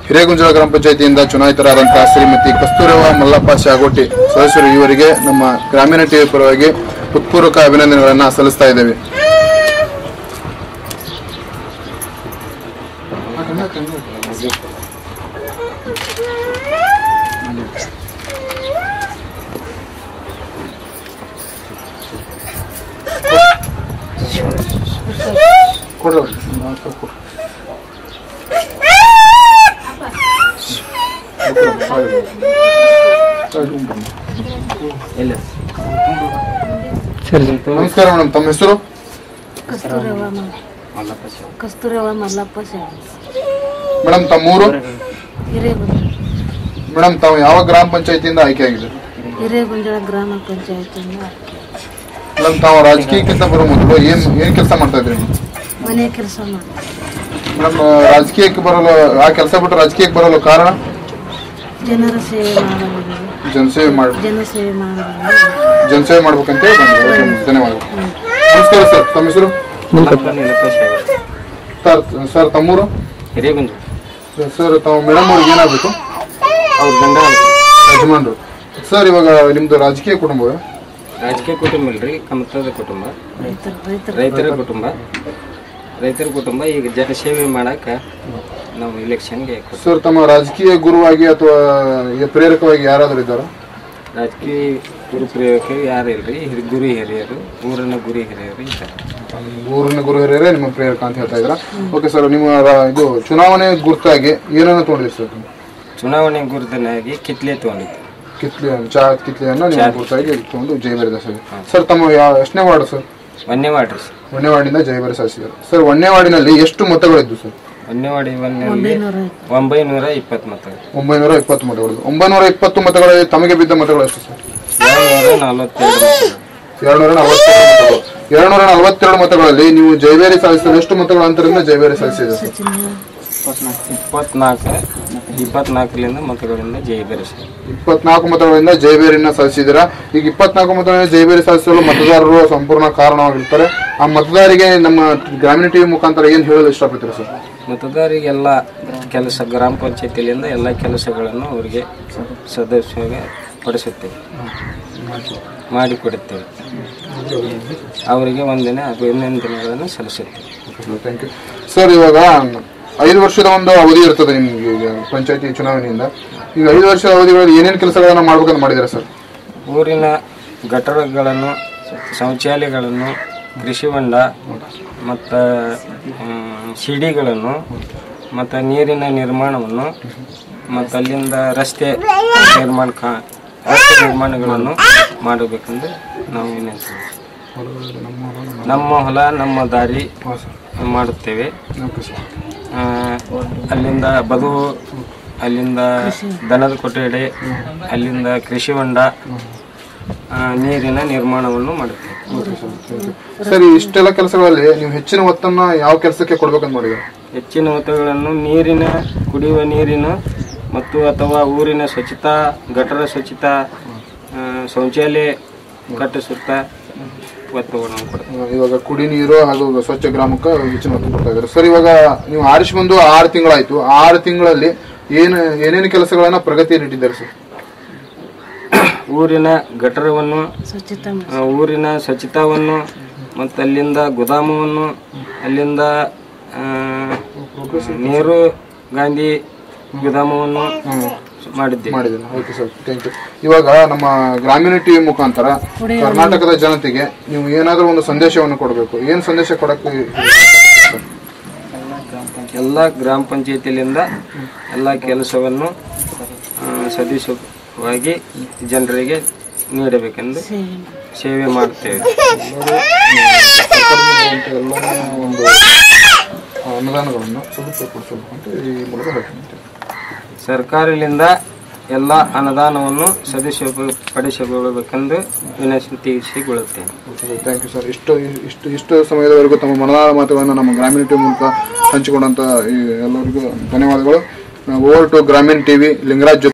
ಹಿರೇಗುಂಜಳ ಗ್ರಾಮ ಪಂಚಾಯತಿಯಿಂದ ಚುನಾಯಿತರಾದಂತಹ ಶ್ರೀಮತಿ ಕಸ್ತೂರವ ಮಲ್ಲಪ್ಪ ಶಾಗೋಟಿ ಸದಸ್ಯರು ಇವರಿಗೆ ನಮ್ಮ ಗ್ರಾಮೀಣ ಟಿವಿ ಪರವಾಗಿ ಹೃತ್ಪೂರ್ವಕ ಅಭಿನಂದನೆಗಳನ್ನು ಸಲ್ಲಿಸ್ತಾ ಇದ್ದೇವೆ ನಮಸ್ಕಾರ ಮೇಡಮ್ ತಮ್ಮ ಹೆಸರು ಕಸ್ತೂರವ ಕಸ್ತೂರವ ಮಲ್ಲಪ್ಪ ಶಾಲೆ ಮೇಡಮ್ ತಮ್ಮೂರು ಹಿರೇಗುಂಜ ಮೇಡಮ್ ತಾವು ಯಾವ ಗ್ರಾಮ ಪಂಚಾಯತಿಯಿಂದ ಆಯ್ಕೆ ಆಗಿದೆ ಹಿರೇಗುಂಜಳ ಗ್ರಾಮ ಪಂಚಾಯತಿಯಿಂದ ಮೇಡಮ್ ತಾವು ರಾಜಕೀಯಕ್ಕಿಂತ ಬರೋ ಮೊದಲು ಏನ್ ಏನ್ ಕೆಲಸ ಮಾಡ್ತಾ ಇದ್ರಿ ಮನೆ ಕೆಲಸ ಮಾಡಿ ಮೇಡಮ್ ರಾಜಕೀಯಕ್ಕೆ ಬರಲು ಆ ಕೆಲಸ ಬಿಟ್ಟು ರಾಜಕೀಯಕ್ಕೆ ಬರಲು ಕಾರಣ ಜನರ ಸೇವೆ ಮಾಡಲು ಜನಸೇವೆ ಮಾಡಿ ಜನಸೇವೆ ಮಾಡಲು ಜನಸೇವೆ ಮಾಡ್ಬೇಕಂತ ಹೇಳಿ ಬಂದೆ. ಓಕೆ, ಧನ್ಯವಾದಗಳು ನಮಸ್ಕಾರ ಸರ್ ತಮ್ಮ ಹೆಸರು ಸರ್ ಸರ್ ತಮ್ಮೂರು ಹಿರೇಗುಂಜ ಸರ್ ತಾವು ಮೇಡಮ್ ಅವ್ರಿಗೆ ಏನಾಗಬೇಕು ಅವ್ರ ಗಂಡ ಯಜಮಾನ್ರು ಸರ್ ಇವಾಗ ನಿಮ್ದು ರಾಜಕೀಯ ಕುಟುಂಬವೇ ರಾಜಕೀಯ ಕುಟುಂಬ ಇಲ್ರಿ ಕಮತದ ಕುಟುಂಬ ರೈತರು ರೈತರು ರೈತರ ಕುಟುಂಬ ರೈತರ ಕುಟುಂಬ ಈಗ ಜನಸೇವೆ ಮಾಡಾಕ ನಾವು ಇಲೆಕ್ಷನ್ಗೆ ಕೊಟ್ಟು ಸರ್ ತಮ್ಮ ರಾಜಕೀಯ ಗುರುವಾಗಿ ಅಥವಾ ಈ ಪ್ರೇರಕವಾಗಿ ಯಾರಾದರೂ ಇದ್ದಾರಾ ರಾಜಕೀಯ ಗುರು ಪ್ರೇರಕ ಯಾರು ಇಲ್ರಿ ಹಿರಿ ಗುರು ಹಿರಿಯರು ಊರಿನ ಗುರು ಹಿರಿಯರು ಇದ್ದಾರೆ ಊರಿನ ಗುರು ಹಿರಿಯರೇ ನಿಮ್ಮ ಪ್ರೇರಕ ಅಂತ ಹೇಳ್ತಾ ಇದ್ದೀರಾ ಓಕೆ ಸರ್ ನಿಮ್ಮ ರ- ಇದು ಚುನಾವಣೆ ಗುರುತಾಗಿ ಏನನ್ನ ತೊಗೊಂಡಿರಿ ಸರ್ ನೀವು? ಚುನಾವಣೆ ಗುರುತನಾಗಿ ಕಿತ್ಲೆ ತಗೊಂಡಿತ್ತು ಕಿತ್ಲಿ ಚಾ ಕಿತ್ಲಿಯನ್ನ ನೀವು ಗುರುತಾಗಿ ತಗೊಂಡು ಜಯಬೇರಿ ಸರ್ ಸರ್ ತಮ್ಮ ಯಾವ ಎಷ್ಟನೇ ವಾರ್ಡ್ ಸರ್ ಒಂದೇ ವಾರ್ಡ್ರಿ ಸರ್ ಒಂದನೇ ವಾರ್ಡಿಂದ ಜಯಬೇರಿ ಸಾಧಿಸಿದ್ದಾರೆ ಸರ್ ಒಂದನೇ ವಾರ್ಡಿನಲ್ಲಿ ಎಷ್ಟು ಮತಗಳಿದ್ದು ಸರ್ ಒಂದೇ ವಾರ್ಡ್ ಒಂದಲ್ಲಿ ಒಂಬೈನೂರ ಒಂಬೈನೂರ ಇಪ್ಪತ್ತು ಮತಗಳು ಒಂಬೈನೂರ ಇಪ್ಪತ್ತು ಮತಗಳು ಒಂಬೈನೂರ ಇಪ್ಪತ್ತು ಮತಗಳಲ್ಲಿ ತಮಗೆ ಬಿದ್ದ ಮತಗಳು ಎಷ್ಟು ಸರ್ ಏಳ್ನೂರ ನಲವತ್ತೆರಡು ಮತಗಳು ಎರಡ್ನೂರ ನಲವತ್ತೆರಡು ಮತಗಳು ಎರಡ್ನೂರ ನಲವತ್ತೆರಡು ಮತಗಳಲ್ಲಿ ನೀವು ಜಯಬೇರಿ ಸಾಧಿಸಿದ ಎಷ್ಟು ಮತಗಳ ಅಂತರದಿಂದ ಜಯಬೇರಿ ಸಾಧಿಸಿದೆ ಸರ್ ಇಪ್ಪತ್ನಾಲ್ಕು ಇಪ್ಪತ್ನಾಲ್ಕರಿಂದ ಮತಗಳಿಂದ ಜಯ ಬೆರೆಸಿ ಇಪ್ಪತ್ನಾಲ್ಕು ಮತಗಳಿಂದ ಜಯಬೇರಿನ ಸಾಧಿಸಿದ್ದೀರಾ ಈಗ ಇಪ್ಪತ್ನಾಲ್ಕು ಮತಗಳಿಂದ ಜಯಬೇರಿ ಸಾಧಿಸಲು ಮತದಾರರು ಸಂಪೂರ್ಣ ಕಾರಣವಾಗಿರ್ತಾರೆ ಆ ಮತದಾರರಿಗೆ ನಮ್ಮ ಗ್ರಾಮೀಣ ಟಿವಿ ಮುಖಾಂತರ ಏನ್ ಹೇಳಲು ಇಷ್ಟಪಡ್ತೀರಾ ಸರ್ ಮತದಾರರಿಗೆಲ್ಲ ಕೆಲಸ ಗ್ರಾಮ ಪಂಚಾಯತಿಯಿಂದ ಎಲ್ಲ ಕೆಲಸಗಳನ್ನು ಅವರಿಗೆ ಸದಸ್ಯರಿಗೆ ಪಡಿಸುತ್ತೇವೆ ಮಾಡಿಕೊಡುತ್ತೇವೆ ಅವರಿಗೆ ಒಂದಿನ ಅಭಿನಂದನೆಗಳನ್ನು ಸಲ್ಲಿಸುತ್ತೇವೆ ಥ್ಯಾಂಕ್ ಯು ಸರ್ ಇವಾಗ ಐದು ವರ್ಷದ ಒಂದು ಅವಧಿ ಇರ್ತದೆ ನಿಮ್ಗೆ ಈಗ ಪಂಚಾಯತಿ ಚುನಾವಣೆಯಿಂದ ಈಗ ಐದು ವರ್ಷದ ಅವಧಿಗಳಲ್ಲಿ ಏನೇನು ಕೆಲಸಗಳನ್ನ ಮಾಡ್ಬೇಕಂತ ಮಾಡಿದ್ದೀರಾ ಸರ್ ಊರಿನ ಗಟರಗಳನ್ನು ಶೌಚಾಲಯಗಳನ್ನು ಕೃಷಿ ಹೊಂಡ ಮತ್ತು ಸಿಡಿಗಳನ್ನು ಮತ್ತು ನೀರಿನ ನಿರ್ಮಾಣವನ್ನು ಮತ್ತು ಅಲ್ಲಿಂದ ರಸ್ತೆ ನಿರ್ಮಾಣ ಕಾ- ರಸ್ತೆ ನಿರ್ಮಾಣಗಳನ್ನು ಮಾಡಬೇಕೆಂದು ನಾವು ವಿನಂತಿ ನಮ್ಮ ಹೊಲ ನಮ್ಮ ದಾರಿ ಮಾಡುತ್ತೇವೆ ಆ, ಅಲ್ಲಿಂದ ಬದು ಅಲ್ಲಿಂದ ದನದ ಕೊಠಡಿ ಅಲ್ಲಿಂದ ಕೃಷಿ ಹೊಂಡ ಆ, ನೀರಿನ ನಿರ್ಮಾಣವನ್ನು ಮಾಡುತ್ತೇವೆ ಸರ್ ಈ ಇಷ್ಟೆಲ್ಲ ಕೆಲಸಗಳಲ್ಲಿ ನೀವು ಹೆಚ್ಚಿನ ಒತ್ತನ್ನ ಯಾವ ಕೆಲಸಕ್ಕೆ ಕೊಡ್ಬೇಕಂತ ಮಾಡಿದ್ದೀರಾ ಹೆಚ್ಚಿನ ಮೊತ್ತಗಳನ್ನು ನೀರಿನ ಕುಡಿಯುವ ನೀರಿನ ಮತ್ತು ಅಥವಾ ಊರಿನ ಸ್ವಚ್ಛತಾ ಗಟರ ಸ್ವಚ್ಛತಾ ಆ, ಶೌಚಾಲಯ ಕಟ್ಟಿಸುತ್ತಾ ಒತ್ತುಗಳನ್ನು ಕೊಡುತ್ತೇವೆ ಇವಾಗ ಕುಡಿ ನೀರು ಹಾಗೂ ಸ್ವಚ್ಛ ಗ್ರಾಮಕ್ಕೆ ಹೆಚ್ಚಿನ ಒತ್ತು ಕೊಡ್ತಾ ಇದ್ದಾರೆ ಸರ್ ಇವಾಗ ನೀವು ಆರಿಸಿ ಬಂದು ಆರು ತಿಂಗಳಾಯ್ತು ಆರು ತಿಂಗಳಲ್ಲಿ ಏನು ಏನೇನು ಕೆಲಸಗಳನ್ನ ಪ್ರಗತಿಯಲ್ಲಿ ಇಟ್ಟಿದ್ದಾರೆ ಸರ್ ಊರಿನ ಗಟರವನ್ನು ಸ್ವಚ್ಛತಾ ಆ, ಊರಿನ ಸ್ವಚ್ಛತಾವನ್ನು ಮತ್ತು ಅಲ್ಲಿಂದ ಗೋದಾಮವನ್ನು ಅಲ್ಲಿಂದ ಆ, ನೆಹರು ಗಾಂಧಿ ಗೋದಾಮವನ್ನು ಮಾಡಿದ್ದೇವೆ ಮಾಡಿದ್ದೀರಾ ಓಕೆ ಸರ್ ಥ್ಯಾಂಕ್ ಯು ಇವಾಗ ನಮ್ಮ ಗ್ರಾಮೀಣ ಟಿವಿ ಮುಖಾಂತರ ಕರ್ನಾಟಕದ ಜನತೆಗೆ ನೀವು ಏನಾದರೂ ಒಂದು ಸಂದೇಶವನ್ನು ಕೊಡಬೇಕು ಏನು ಸಂದೇಶ ಕೊಡಕ್ಕೆ ಎಲ್ಲ ಗ್ರಾಮ ಪಂಚಾಯತಿಯಿಂದ ಎಲ್ಲ ಕೆಲಸವನ್ನು ಆ, ಸದಸ್ಯವಾಗಿ ಜನರಿಗೆ ನೀಡಬೇಕೆಂದು ಸೇವೆ ಸೇವೆ ಮಾಡ್ತೇವೆ ಎಲ್ಲ ಒಂದು ಅನುದಾನಗಳನ್ನು ಸದುಪಯೋಗಪಡಿಸಬೇಕು ಅಂತ ಈ ಮೂಲಕ ಹೇಳ್ತೀನಿ ಸರ್ಕಾರದಿಂದ ಎಲ್ಲ ಅನುದಾನವನ್ನು ಸದಸ್ಯ ಪಡಿಸಿಕೊಳ್ಳಬೇಕೆಂದು ವಿನಂತಿಸಿಕೊಳ್ಳುತ್ತೇನೆ ಥ್ಯಾಂಕ್ ಯು ಸರ್ ಇಷ್ಟು ಇಷ್ಟು ಇಷ್ಟು ಸಮಯದವರೆಗೂ ತಮ್ಮ ಮನದಾಳ ಮಾತುಗಳನ್ನು ನಮ್ಮ ಗ್ರಾಮೀಣ ಟಿವಿ ಮೂಲಕ ಹಂಚಿಕೊಂಡಂತ ಈ ಎಲ್ಲರಿಗೂ ಧನ್ಯವಾದಗಳು over to Grameena TV Lingaraj ಜೊತೆ